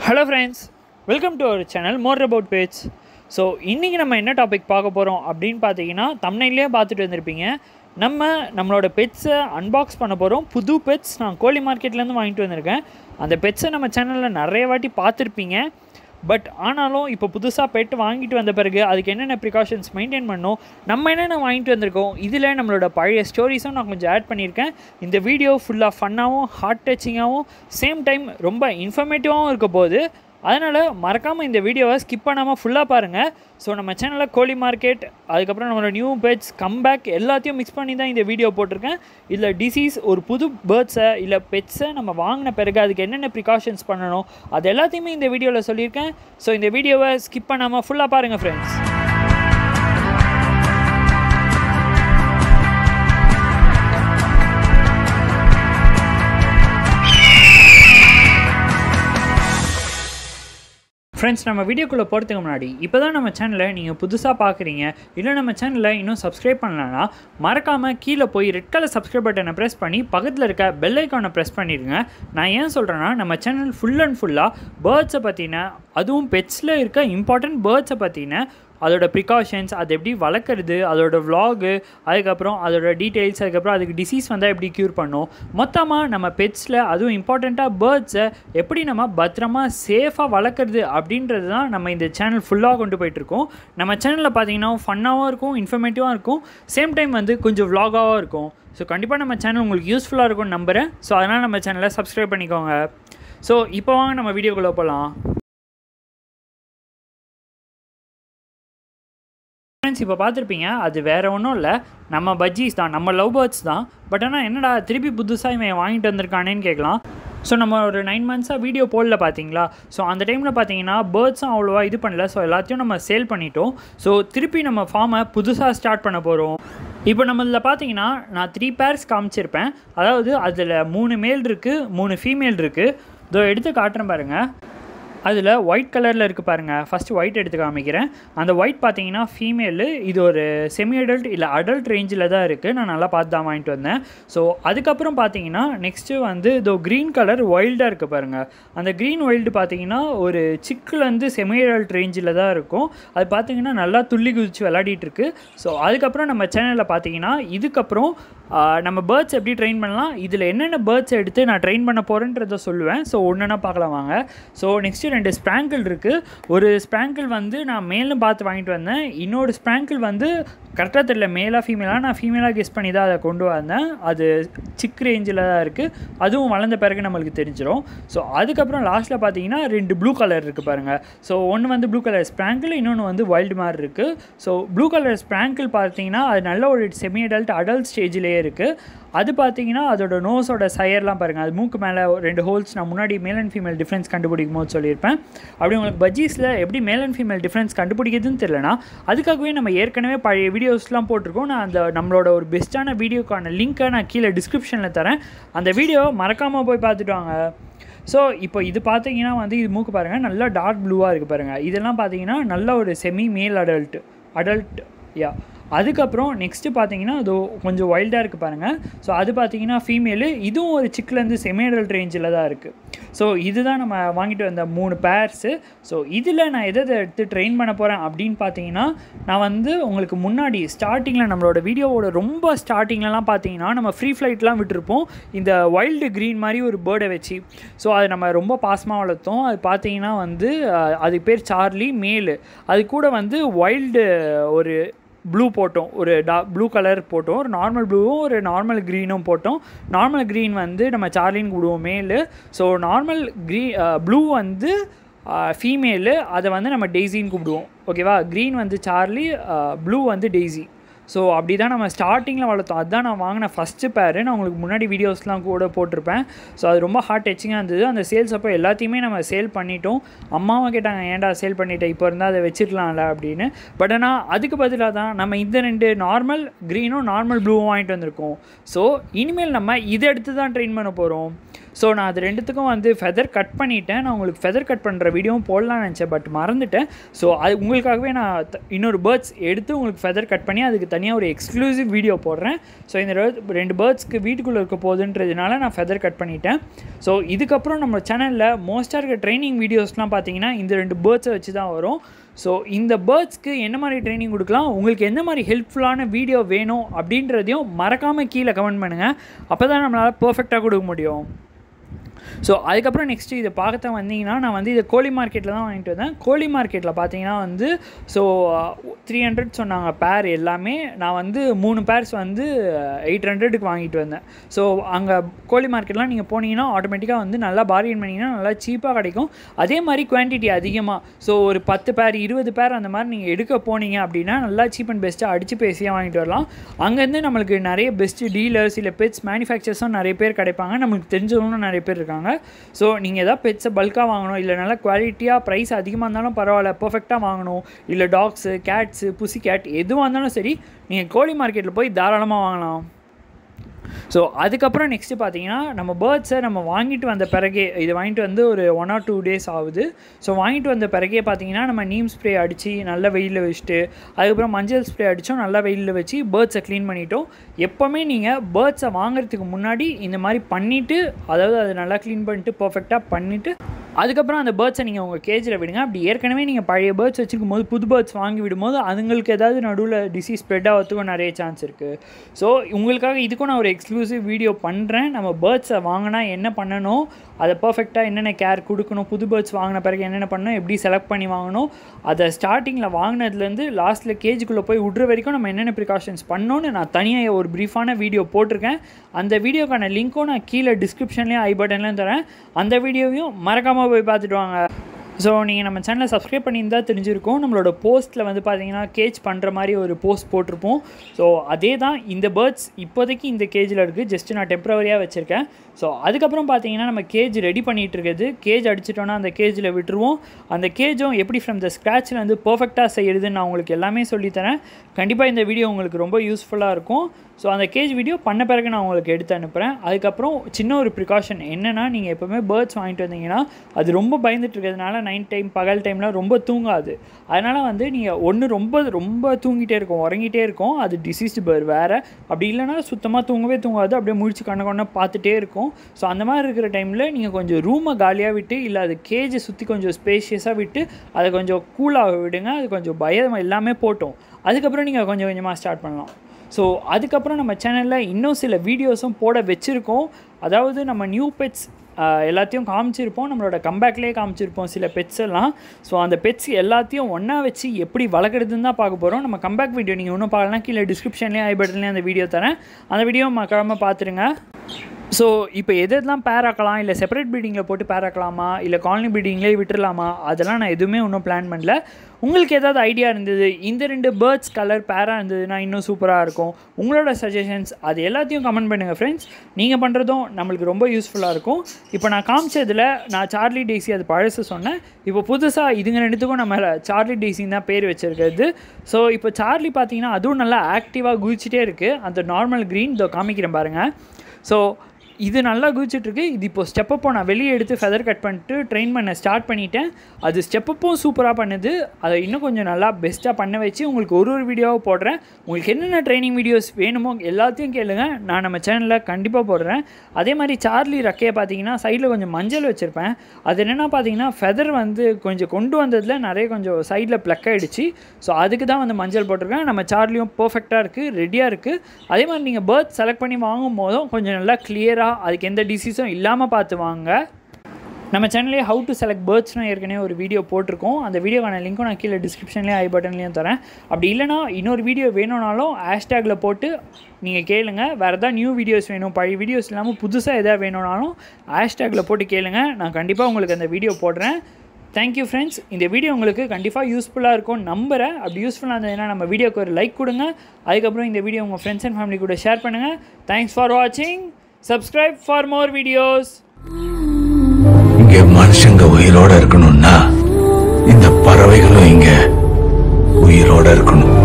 hello friends welcome to our channel more about pets so இன்றைக்கி நம்ம என்ன topic பார்க்க போகிறோம் அப்படின்னு பார்த்தீங்கன்னா தமிழ்லேயே பார்த்துட்டு வந்திருப்பீங்க நம்ம நம்மளோட பெட்ஸை அன்பாக்ஸ் பண்ண போகிறோம் புது பெட்ஸ் நான் கோழி மார்க்கெட்லேருந்து வாங்கிட்டு வந்திருக்கேன் அந்த பெட்ஸை நம்ம சேனலில் நிறைய வாட்டி பார்த்துருப்பீங்க பட் ஆனாலும் இப்போ புதுசாக பெட் வாங்கிட்டு வந்த பிறகு அதுக்கு என்னென்ன ப்ரிகாஷன்ஸ் மெயின்டைன் பண்ணணும் நம்ம என்னென்ன வாங்கிட்டு வந்திருக்கோம் இதில் நம்மளோட பழைய ஸ்டோரிஸும் நான் கொஞ்சம் ஆட் பண்ணியிருக்கேன் இந்த வீடியோ ஃபுல்லாக ஃபன்னாகவும் ஹார்ட் டச்சிங்காகவும் சேம் டைம் ரொம்ப இன்ஃபர்மேட்டிவாகவும் இருக்க போகுது அதனால் மறக்காமல் இந்த வீடியோவை ஸ்கிப் பண்ணாமல் ஃபுல்லாக பாருங்கள் ஸோ நம்ம சேனலில் கோழி மார்க்கெட் அதுக்கப்புறம் நம்மளோட நியூ பெட்ஸ் கம்பேக் எல்லாத்தையும் மிக்ஸ் பண்ணி தான் இந்த வீடியோ போட்டிருக்கேன் இதில் டிசீஸ் ஒரு புது பேர்ட்ஸை இல்லை பெட்ஸை நம்ம வாங்கின பிறகு அதுக்கு என்னென்ன ப்ரிகாஷன்ஸ் பண்ணணும் அது எல்லாத்தையுமே இந்த வீடியோவில் சொல்லியிருக்கேன் ஸோ இந்த வீடியோவை ஸ்கிப் பண்ணாமல் ஃபுல்லாக பாருங்கள் ஃப்ரெண்ட்ஸ் ஃப்ரெண்ட்ஸ் நம்ம வீடியோக்குள்ளே போகிறதுக்கு முன்னாடி இப்போ தான் நம்ம சேனலை நீங்கள் புதுசாக பார்க்குறீங்க இல்லை நம்ம சேனலை இன்னும் சப்ஸ்கிரைப் பண்ணலன்னா மறக்காமல் கீழே போய் ரெட் கலர் சப்ஸ்கிரைப் பட்டனை ப்ரெஸ் பண்ணி பக்கத்தில் இருக்க பெல் ஐக்கானை ப்ரெஸ் பண்ணிடுங்க நான் ஏன் சொல்கிறேன்னா நம்ம சேனல் ஃபுல் அண்ட் ஃபுல்லாக பேர்ட்ஸை பற்றின அதுவும் பெட்ஸில் இருக்க இம்பார்ட்டண்ட் பேர்ட்ஸை பற்றின அதோட ப்ரிகாஷன்ஸ் அது எப்படி வளர்க்குறது அதோட விலாகு அதுக்கப்புறம் அதோட டீட்டெயில்ஸ் அதுக்கப்புறம் அதுக்கு டிசீஸ் வந்தால் எப்படி க்யூர் பண்ணும் மொத்தமாக நம்ம பெட்ஸில் அதுவும் இம்பார்ட்டண்ட்டாக பேர்ட்ஸை எப்படி நம்ம பத்திரமா சேஃபாக வளர்க்குறது அப்படின்றது தான் நம்ம இந்த சேனல் ஃபுல்லாக கொண்டு போயிட்டுருக்கோம் நம்ம சேனலில் பார்த்தீங்கன்னா ஃபன்னாகவும் இருக்கும் இன்ஃபர்மேட்டிவாக இருக்கும் சேம் டைம் வந்து கொஞ்சம் விலாகாகவும் இருக்கும் ஸோ கண்டிப்பாக நம்ம சேனல் உங்களுக்கு யூஸ்ஃபுல்லாக இருக்கும்னு நம்புகிறேன் ஸோ அதனால் நம்ம சேனலை சப்ஸ்கிரைப் பண்ணிக்கோங்க ஸோ இப்போ வாங்க நம்ம வீடியோக்குள்ளே போகலாம் ஃப்ரெண்ட்ஸ் இப்போ பார்த்துருப்பீங்க அது வேறு ஒன்றும் இல்லை நம்ம பஜ்ஜீஸ் தான் நம்ம லவ் பேர்ட்ஸ் தான் பட் ஆனால் என்னடா திருப்பி புதுசாக இவன் வாங்கிட்டு வந்திருக்கானேன்னு கேட்கலாம் ஸோ நம்ம ஒரு நைன் மந்த்ஸாக வீடியோ போடல பார்த்தீங்களா ஸோ அந்த டைமில் பார்த்தீங்கன்னா பேர்ட்ஸும் அவ்வளோவா இது பண்ணல ஸோ எல்லாத்தையும் நம்ம சேல் பண்ணிட்டோம் ஸோ திருப்பி நம்ம ஃபார்மை புதுசாக ஸ்டார்ட் பண்ண போகிறோம் இப்போ நம்ம இதில் பார்த்தீங்கன்னா நான் த்ரீ பேர்ஸ் காமிச்சிருப்பேன் அதாவது அதில் மூணு மேல் இருக்குது மூணு ஃபீமேல் இருக்குது இதோ எடுத்து காட்டுறேன் பாருங்கள் அதில் ஒயிட் கலரில் இருக்குது பாருங்கள் ஃபஸ்ட்டு ஒயிட் எடுத்து காமிக்கிறேன் அந்த ஒயிட் பார்த்தீங்கன்னா ஃபீமேலு இது ஒரு செமி அடல்ட் இல்லை அடல்ட் ரேஞ்சில் தான் இருக்குது நான் நல்லா பார்த்து தான் வாங்கிட்டு வந்தேன் ஸோ அதுக்கப்புறம் பார்த்தீங்கன்னா நெக்ஸ்ட்டு வந்து இதோ க்ரீன் கலர் ஒயில்டாக இருக்குது பாருங்கள் அந்த க்ரீன் ஒயில்டு பார்த்தீங்கன்னா ஒரு சிக்குலேருந்து செமி அடல்ட் ரேஞ்சில் தான் இருக்கும் அது பார்த்தீங்கன்னா நல்லா துள்ளி குதிச்சு விளையாடிட்டு இருக்கு ஸோ அதுக்கப்புறம் நம்ம சேனலில் பார்த்தீங்கன்னா இதுக்கப்புறம் நம்ம பேர்ட்ஸ் எப்படி ட்ரெயின் பண்ணலாம் இதில் என்னென்ன பேர்ட்ஸ் எடுத்து நான் ட்ரெயின் பண்ண போகிறேன்றத சொல்லுவேன் ஸோ ஒன்றுனா பார்க்கலாம் வாங்க ஸோ நெக்ஸ்ட்டு ரெண்டு ஸ்ப்ராங்கிள் இருக்குது ஒரு ஸ்ப்ராங்கிள் வந்து நான் மேலும் பார்த்து வாங்கிட்டு வந்தேன் இன்னொரு ஸ்ப்ராங்கிள் வந்து கரெக்டாக தெரியல மேலாக ஃபீமேலாக நான் ஃபீமேலாக கெஸ் பண்ணி தான் அதை கொண்டு வந்தேன் அது சிக் ரேஞ்சில் தான் இருக்குது அதுவும் வளர்ந்த பிறகு நம்மளுக்கு தெரிஞ்சிடும் ஸோ அதுக்கப்புறம் லாஸ்ட்டில் பார்த்தீங்கன்னா ரெண்டு ப்ளூ கலர் இருக்குது பாருங்கள் ஸோ ஒன்று வந்து ப்ளூ கலர் ஸ்ப்ராங்கிள் இன்னொன்று வந்து வைல்டு மாதிரி இருக்குது ஸோ ப்ளூ கலர் ஸ்ப்ராங்கிள் பார்த்தீங்கன்னா அது நல்ல ஒரு செமி அடல்ட் அடல்ட் ஸ்டேஜ்லேயே இருக்குது அது பார்த்தீங்கன்னா அதோட நோஸோட சயர்லாம் பாருங்கள் அது மூக்கு மேலே ரெண்டு ஹோல்ஸ் நான் முன்னாடி மேல் அண்ட் ஃபீமேல் டிஃப்ரென்ஸ் கண்டுபிடிக்கும் போது சொல்லியிருப்பேன் அப்படி உங்களுக்கு பஜ்ஜீஸில் எப்படி மேல் அண்ட் ஃபீமேல் டிஃப்ரென்ஸ் கண்டுபிடிக்கிறதுன்னு தெரியலனா அதுக்காகவே நம்ம ஏற்கனவே பழைய வீடியோஸ்லாம் போட்டிருக்கோம் நான் அந்த நம்மளோட ஒரு பெஸ்ட்டான வீடியோக்கான லிங்க்கை நான் கீழே டிஸ்கிரிப்ஷனில் தரேன் அந்த வீடியோவை மறக்காமல் போய் பார்த்துட்டு வாங்க ஸோ இப்போ இது பார்த்தீங்கன்னா வந்து இது மூக்கு பாருங்கள் நல்லா டார்க் ப்ளூவாக இருக்குது பாருங்கள் இதெல்லாம் பார்த்தீங்கன்னா நல்ல ஒரு செமி மேல் அடல்ட் அடல்ட் யா அதுக்கப்புறம் நெக்ஸ்ட்டு பார்த்தீங்கன்னா அது கொஞ்சம் வைல்டாக இருக்குது பாருங்கள் ஸோ அது பார்த்தீங்கன்னா ஃபீமேலு இதுவும் ஒரு சிக்கிலேருந்து செமியடல் ரேஞ்சில் தான் இருக்குது ஸோ இதுதான் நம்ம வாங்கிட்டு வந்த மூணு பேர்ஸு ஸோ இதில் நான் எதை எடுத்து ட்ரெயின் பண்ண போகிறேன் அப்படின்னு பார்த்தீங்கன்னா நான் வந்து உங்களுக்கு முன்னாடி ஸ்டார்டிங்கில் நம்மளோட வீடியோவோட ரொம்ப ஸ்டார்டிங்லலாம் பார்த்தீங்கன்னா நம்ம ஃப்ரீ ஃப்ளைட்லாம் விட்டுருப்போம் இந்த வைல்டு க்ரீன் மாதிரி ஒரு பேர்டை வச்சு ஸோ அது நம்ம ரொம்ப பாசமாக வளர்த்தோம் அது பார்த்தீங்கன்னா வந்து அது பேர் சார்லி மேலு அது கூட வந்து வைல்டு ஒரு ப்ளூ போட்டோம் ஒரு டா ப்ளூ கலர் போட்டோம் ஒரு நார்மல் ப்ளூவும் ஒரு நார்மல் க்ரீனும் போட்டோம் நார்மல் க்ரீன் வந்து நம்ம சார்லின்னு கூடுவோம் male so normal green blue வந்து ஃபீமேலு அதை வந்து நம்ம டெய்ஸின்னு கூப்பிடுவோம் ஓகேவா க்ரீன் வந்து சார்லி ப்ளூ வந்து டெய்ஸி ஸோ அப்படி தான் நம்ம ஸ்டார்டிங்கில் வளர்த்தோம் அதுதான் நான் வாங்கின ஃபஸ்ட்டு பேர் நான் உங்களுக்கு முன்னாடி வீடியோஸ்லாம் கூட போட்டிருப்பேன் ஸோ அது ரொம்ப ஹார்ட் டச்சிங்காக இருந்தது அந்த சேல்ஸ் அப்போ எல்லாத்தையுமே நம்ம சேல் பண்ணிட்டோம் அம்மாவும் கேட்டாங்க ஏன்டா சேல் பண்ணிட்டேன் இப்போ இருந்தால் அதை வச்சிடலாம்ல அப்படின்னு பட் ஆனால் அதுக்கு பதிலாக தான் நம்ம இந்த ரெண்டு நார்மல் க்ரீனும் நார்மல் ப்ளூவும் வாங்கிட்டு வந்திருக்கோம் ஸோ இனிமேல் நம்ம இதை எடுத்து தான் ட்ரெயின் பண்ண போகிறோம் ஸோ நான் அது ரெண்டுத்துக்கும் வந்து ஃபெதர் கட் பண்ணிட்டேன் நான் உங்களுக்கு ஃபெதர் கட் பண்ணுற வீடியோவும் போடலாம்னு நினச்சேன் பட் மறந்துட்டேன் ஸோ அது உங்களுக்காகவே நான் த- இன்னொரு பேர்ட்ஸ் எடுத்து உங்களுக்கு ஃபெதர் கட் பண்ணி அதுக்கு தனியாக ஒரு எக்ஸ்க்ளூசிவ் வீடியோ போடுறேன் ஸோ இந்த ரெ- ரெண்டு பேர்ட்ஸ்க்கு வீட்டுக்குள்ளே இருக்க போகுதுன்றதுனால நான் ஃபெதர் கட் பண்ணிட்டேன் ஸோ இதுக்கப்புறம் நம்ம சேனலில் மோஸ்ட்டாக இருக்க ட்ரைனிங் வீடியோஸ்லாம் பார்த்தீங்கன்னா இந்த ரெண்டு பேர்ட்ஸை வச்சு தான் வரும் ஸோ இந்த பேர்ட்ஸ்க்கு என்ன மாதிரி ட்ரைனிங் கொடுக்கலாம் உங்களுக்கு எந்த மாதிரி ஹெல்ப்ஃபுல்லான வீடியோ வேணும் அப்படின்றதையும் மறக்காமல் கீழே கமெண்ட் பண்ணுங்கள் அப்போ தான் நம்மளால் பர்ஃபெக்டாக கொடுக்க முடியும் ஸோ அதுக்கப்புறம் நெக்ஸ்ட்டு இதை பார்க்க வந்தீங்கன்னா நான் வந்து இதை கோழி மார்க்கெட்டில் தான் வாங்கிட்டு வந்தேன் கோழி மார்க்கெட்டில் பார்த்தீங்கன்னா வந்து ஸோ த்ரீ ஹண்ட்ரட் சொன்னாங்க பேர் எல்லாமே நான் வந்து மூணு பேர்ஸ் வந்து எயிட் ஹண்ட்ரடுக்கு வாங்கிட்டு வந்தேன் ஸோ அங்கே கோழி மார்க்கெட்லாம் நீங்கள் போனீங்கன்னா ஆட்டோமேட்டிக்காக வந்து நல்லா பார்கெயின் பண்ணிங்கன்னா நல்லா சீப்பாக கிடைக்கும் அதே மாதிரி குவான்டிட்டி அதிகமாக ஸோ ஒரு பத்து பேர் இருபது பேர் அந்த மாதிரி நீங்கள் எடுக்க போனீங்க அப்படின்னா நல்லா சீப் அண்ட் பெஸ்ட்டாக அடித்து பேசியாக வாங்கிட்டு வரலாம் அங்கேருந்து நம்மளுக்கு நிறைய பெஸ்ட்டு டீலர்ஸ் இல்லை பெட்ஸ் மேனுஃபேக்சர்ஸும் நிறைய பேர் கிடைப்பாங்க நம்மளுக்கு தெரிஞ்சவங்களும் நிறைய பேர் இருக்காங்க ஸோ நீங்கள் எதாவது பெட்ஸை பல்காக வாங்கணும் இல்லை நல்லா குவாலிட்டியாக ப்ரைஸ் அதிகமாக இருந்தாலும் பரவாயில்ல பர்ஃபெக்டாக வாங்கணும் இல்லை டாக்ஸு கேட்ஸு புசி கேட் எதுவாக இருந்தாலும் சரி நீங்கள் கோழி மார்க்கெட்டில் போய் தாராளமாக வாங்கலாம் ஸோ அதுக்கப்புறம் நெக்ஸ்ட்டு பார்த்தீங்கன்னா நம்ம பேர்ட்ஸை நம்ம வாங்கிட்டு வந்த பிறகே இது வாங்கிட்டு வந்து ஒரு ஒன் ஆர் டூ டேஸ் ஆகுது ஸோ வாங்கிட்டு வந்த பிறகே பார்த்தீங்கன்னா நம்ம நீம் ஸ்ப்ரே அடித்து நல்லா வெயிலில் வச்சுட்டு அதுக்கப்புறம் மஞ்சள் ஸ்ப்ரே அடித்தோம் நல்லா வெயிலில் வச்சு பேர்ட்ஸை க்ளீன் பண்ணிட்டோம் எப்போவுமே நீங்கள் பேர்ட்ஸை வாங்குறதுக்கு முன்னாடி இந்த மாதிரி பண்ணிவிட்டு அதாவது அதை நல்லா க்ளீன் பண்ணிட்டு பர்ஃபெக்டாக பண்ணிவிட்டு அதுக்கப்புறம் அந்த பேர்ட்ஸை நீங்கள் உங்கள் கேஜில் விடுங்க அப்படி ஏற்கனவே நீங்கள் பழைய பேர்ட்ஸ் வச்சுருக்கும் போது புது பேர்ட்ஸ் வாங்கி விடும்போது அதுங்களுக்கு ஏதாவது நடுவில் டிசீஸ் ஸ்ப்ரெட் ஆகிறதுக்கும் நிறைய சான்ஸ் இருக்குது ஸோ உங்களுக்காக இதுக்கும் நான் ஒரு எக்ஸ்க்ளூசிவ் வீடியோ பண்ணுறேன் நம்ம பேர்ட்ஸை வாங்கினா என்ன பண்ணணும் அதை பர்ஃபெக்டாக என்னென்ன கேர் கொடுக்கணும் புது பேர்ட்ஸ் வாங்கின பிறகு என்னென்ன பண்ணணும் எப்படி செலக்ட் பண்ணி வாங்கணும் அதை ஸ்டார்டிங்கில் வாங்கினதுலேருந்து லாஸ்ட்டில் கேஜுக்குள்ளே போய் விட்ற வரைக்கும் நம்ம என்னென்ன ப்ரிகாஷன்ஸ் பண்ணோன்னு நான் தனியாக ஒரு ப்ரீஃபான வீடியோ போட்டிருக்கேன் அந்த வீடியோக்கான லிங்க்கும் நான் கீழே டிஸ்கிரிப்ஷன்லேயும் ஐ பட்டன்லேயும் தரேன் அந்த வீடியோவையும் மறக்காமல் போய் பார்த்துட்டு வாங்க ஸோ நீங்கள் நம்ம சேனலை சப்ஸ்கிரைப் பண்ணியிருந்தால் தெரிஞ்சிருக்கும் நம்மளோட போஸ்ட்டில் வந்து பார்த்தீங்கன்னா கேஜ் பண்ணுற மாதிரி ஒரு போஸ்ட் போட்டிருப்போம் ஸோ அதே தான் இந்த பேர்ட்ஸ் இப்போதைக்கு இந்த கேஜில் இருக்குது ஜஸ்ட் நான் டெம்பரவரியாக வச்சுருக்கேன் ஸோ அதுக்கப்புறம் பார்த்தீங்கன்னா நம்ம கேஜ் ரெடி பண்ணிகிட்டு இருக்குது கேஜ் அடிச்சிட்டோன்னா அந்த கேஜில் விட்டுருவோம் அந்த கேஜும் எப்படி ஃப்ரம் த ஸ்க்ராட்சில் வந்து பர்ஃபெக்டாக செய்யுதுன்னு நான் உங்களுக்கு எல்லாமே சொல்லித்தரேன் கண்டிப்பாக இந்த வீடியோ உங்களுக்கு ரொம்ப யூஸ்ஃபுல்லாக இருக்கும் ஸோ அந்த கேஜ் வீடியோ பண்ண பிறகு நான் உங்களுக்கு எடுத்து அனுப்புகிறேன் அதுக்கப்புறம் சின்ன ஒரு ப்ரிகாஷன் என்னென்னா நீங்கள் எப்போவுமே பேர்ட்ஸ் வாங்கிட்டு வந்தீங்கன்னா அது ரொம்ப பயந்துட்டு இருக்கிறதுனால நைட் டைம் பகல் டைம்லாம் ரொம்ப தூங்காது அதனால் வந்து நீங்கள் ஒன்று ரொம்ப ரொம்ப தூங்கிட்டே இருக்கும் உறங்கிட்டே இருக்கும் அது டிசீஸ்டு பேர் வேறு அப்படி இல்லைன்னா சுத்தமாக தூங்கவே தூங்காது அப்படியே முழிச்சு கண்ண கொண்ட பார்த்துட்டே இருக்கும் ஸோ அந்த மாதிரி இருக்கிற டைமில் நீங்கள் கொஞ்சம் ரூமை காலியாக விட்டு இல்லை அது கேஜை சுற்றி கொஞ்சம் ஸ்பேஷியஸாக விட்டு அதை கொஞ்சம் கூலாக விடுங்க அது கொஞ்சம் பயம் எல்லாமே போட்டோம் அதுக்கப்புறம் நீங்கள் கொஞ்சம் கொஞ்சமாக ஸ்டார்ட் பண்ணலாம் ஸோ அதுக்கப்புறம் நம்ம சேனலில் இன்னும் சில வீடியோஸும் போட வச்சுருக்கோம் அதாவது நம்ம நியூ பெட்ஸ் எல்லாத்தையும் காமிச்சிருப்போம் நம்மளோட கம்பேக்லேயே காமிச்சிருப்போம் சில பெட்ஸ் எல்லாம் ஸோ அந்த பெட்ஸ் எல்லாத்தையும் ஒன்றா வச்சு எப்படி வளர்க்குறதுன்னு தான் பார்க்க போகிறோம் நம்ம கம்பேக் வீடியோ நீங்கள் ஒன்றும் பார்க்கலாம் கீழே டிஸ்கிரிப்ஷன்லேயும் ஐ பட்டன்லேயும் அந்த வீடியோ தரேன் அந்த வீடியோ மறக்காமல் பார்த்துருங்க ஸோ இப்போ எது எதெல்லாம் பேர் ஆக்கலாம் இல்லை செப்பரேட் ப்ரீடிங்கில் போட்டு பேர் ஆக்கலாமா இல்லை காலனி ப்ரீடிங்லேயே விட்டுறலாமா அதெல்லாம் நான் எதுவுமே ஒன்றும் பிளான் பண்ணல உங்களுக்கு ஏதாவது ஐடியா இருந்தது இந்த ரெண்டு பேர்ட்ஸ் கலர் பேராக இருந்ததுன்னா இன்னும் சூப்பராக இருக்கும் உங்களோட சஜஷன்ஸ் அது எல்லாத்தையும் கமெண்ட் பண்ணுங்கள் ஃப்ரெண்ட்ஸ் நீங்கள் பண்ணுறதும் நம்மளுக்கு ரொம்ப யூஸ்ஃபுல்லாக இருக்கும் இப்போ நான் காமிச்சதில் நான் சார்லி டேசி அது பழசு சொன்னேன் இப்போ புதுசாக இதுங்க ரெண்டுத்துக்கும் நம்ம சார்லி டேசின்னு தான் பேர் வச்சுருக்கிறது ஸோ இப்போ சார்லி பார்த்தீங்கன்னா அதுவும் நல்லா ஆக்டிவாக குதிச்சிட்டே இருக்குது அந்த நார்மல் க்ரீன் இதோ காமிக்கிறேன் பாருங்கள் ஸோ இது நல்லா குதிச்சிட்ருக்கு இது இப்போ ஸ்டெப்பப்போ நான் வெளியே எடுத்து ஃபெதர் கட் பண்ணிட்டு ட்ரெயின் பண்ண ஸ்டார்ட் பண்ணிட்டேன் அது ஸ்டெப்பப்பும் சூப்பராக பண்ணுது அதை இன்னும் கொஞ்சம் நல்லா பெஸ்ட்டாக பண்ண வச்சு உங்களுக்கு ஒரு ஒரு வீடியோவாக போடுறேன் உங்களுக்கு என்னென்ன ட்ரைனிங் வீடியோஸ் வேணுமோ எல்லாத்தையும் கேளுங்க நான் நம்ம சேனலில் கண்டிப்பாக போடுறேன் அதே மாதிரி சார்லி ரக்கையை பார்த்தீங்கன்னா சைடில் கொஞ்சம் மஞ்சள் வச்சுருப்பேன் அது என்னென்னா பார்த்தீங்கன்னா ஃபெதர் வந்து கொஞ்சம் கொண்டு வந்ததில் நிறைய கொஞ்சம் சைடில் ப்ளக் ஆகிடுச்சு ஸோ அதுக்கு தான் வந்து மஞ்சள் போட்டிருக்கேன் நம்ம சார்லியும் பர்ஃபெக்டாக இருக்குது ரெடியாக இருக்குது அதே மாதிரி நீங்கள் பேர்த் செலக்ட் பண்ணி வாங்கும் போதும் கொஞ்சம் நல்லா கிளியராக அதுக்கு எந்த டிசீஸும் இல்லாமல் பார்த்து வாங்க நம்ம சேனல்லே ஹவு டு செலக்ட் பேர்ட்ஸ்னு ஏற்கனவே ஒரு வீடியோ போட்டிருக்கோம் அந்த வீடியோக்கான லிங்க்கும் நான் கீழே டிஸ்கிரிப்ஷன்லேயும் ஐ பட்டன்லேயும் தரேன் அப்படி இல்லைனா இன்னொரு வீடியோ வேணும்னாலும் ஹேஷ்டேக்கில் போட்டு நீங்கள் கேளுங்க வேறு எதாவது நியூ வீடியோஸ் வேணும் பழைய வீடியோஸ் இல்லாமல் புதுசாக எதாவது வேணும்னாலும் ஹேஷ்டேக்கில் போட்டு கேளுங்க நான் கண்டிப்பாக உங்களுக்கு அந்த வீடியோ போடுறேன் தேங்க்யூ ஃப்ரெண்ட்ஸ் இந்த வீடியோ உங்களுக்கு கண்டிப்பாக யூஸ்ஃபுல்லாக இருக்கும் நம்புகிறேன் அப்படி யூஸ்ஃபுல்லாக இருந்ததுன்னா நம்ம வீடியோக்கு ஒரு லைக் கொடுங்க அதுக்கப்புறம் இந்த வீடியோ உங்கள் ஃப்ரெண்ட்ஸ் அண்ட் ஃபேமிலி கூட ஷேர் பண்ணுங்கள் தேங்க்ஸ் ஃபார் வாட்சிங் சப்ஸ்கிரைப் ஃபார் மோர் வீடியோஸ் இங்க மனுஷங்க உயிரோட இருக்கணும்னா இந்த பறவைகளும் இங்க உயிரோட இருக்கணும்